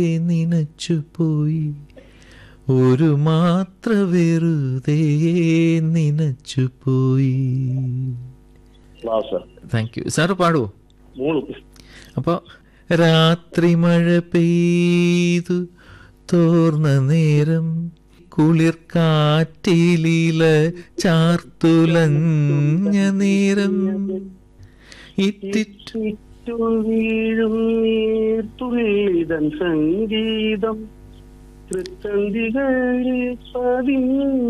നിനച്ചുപോയി ഒരു മാത്ര വെറുതെ നിനച്ചുപോയി ക്ലാസ് താങ്ക് യു സാറ് പാടുവോ മൂന്ന് അപ്പോൾ രാത്രി മഴ പെയ്തു തോർന്ന നേരം കുളിർ കാറ്റിലില ചാർത്തുലഞ്ഞ നേരം ഇറ്റിറ്റു ചുറ്റും വീഴും നീർത്തുള്ളിതൻ സംഗീതം തൃത്തന്തികളിൽ പതിഞ്ഞ